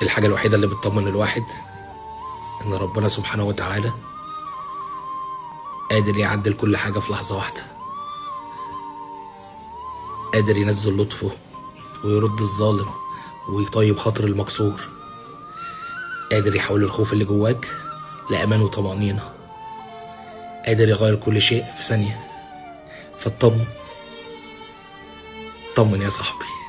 الحاجة الوحيدة اللي بتطمن الواحد إن ربنا سبحانه وتعالى قادر يعدل كل حاجة في لحظة واحدة قادر ينزل لطفه ويرد الظالم ويطيب خاطر المكسور قادر يحول الخوف اللي جواك لأمان وطمأنينة قادر يغير كل شيء في ثانية فاطمن طمن يا صاحبي